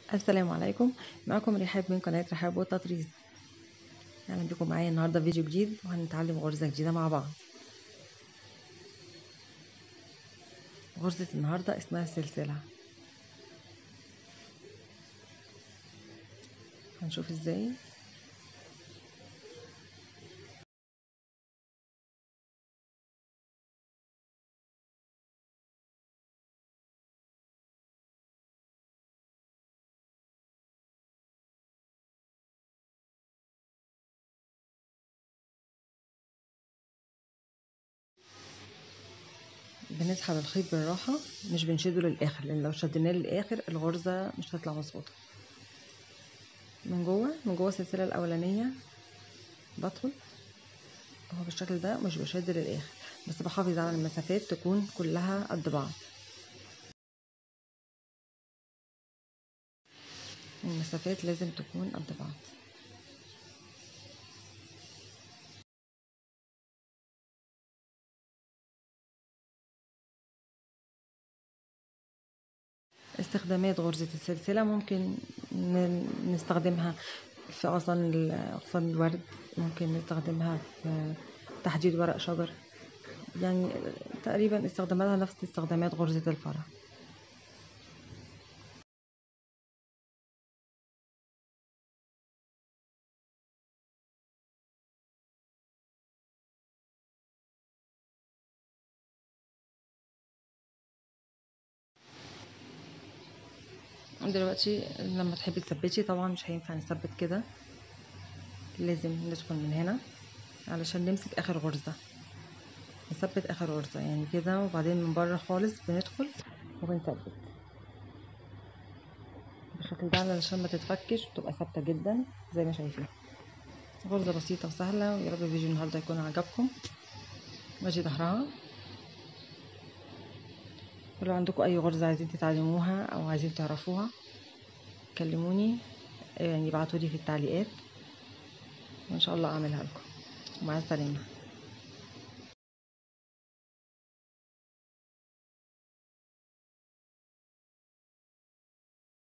السلام عليكم معكم رحاب من قناة رحاب والتطريز اهلا بكم معايا النهارده فيديو جديد وهنتعلم غرزة جديدة مع بعض غرزة النهارده اسمها السلسلة هنشوف ازاي بنسحب الخيط بالراحة مش بنشده للآخر لأن لو شدناه للآخر الغرزة مش هتطلع مظبوطة من جوه من جوه السلسلة الأولانية بدخل هو بالشكل ده مش بشد للآخر بس بحافظ على المسافات تكون كلها قد بعض المسافات لازم تكون قد بعض استخدامات غرزة السلسلة ممكن نستخدمها في أغصان أغصان الورد ممكن نستخدمها في تحديد ورق شجر يعني تقريبا استخداماتها نفس استخدامات غرزة الفرح دلوقتي لما تحبي تثبتي طبعا مش هينفع نثبت كده لازم ندخل من هنا علشان نمسك اخر غرزة نثبت اخر غرزة يعني كده وبعدين من بره خالص بندخل وبنثبت بالشكل ده علشان ما تتفكش وتبقى ثابتة جدا زي ما شايفين غرزة بسيطة وسهلة ويا رب الفيديو النهاردة يكون عجبكم واجي ظهرها ولو عندكم اي غرزة عايزين تتعلموها او عايزين تعرفوها كلموني يعني ابعتولي في التعليقات وان شاء الله اعملها لكم مع السلامه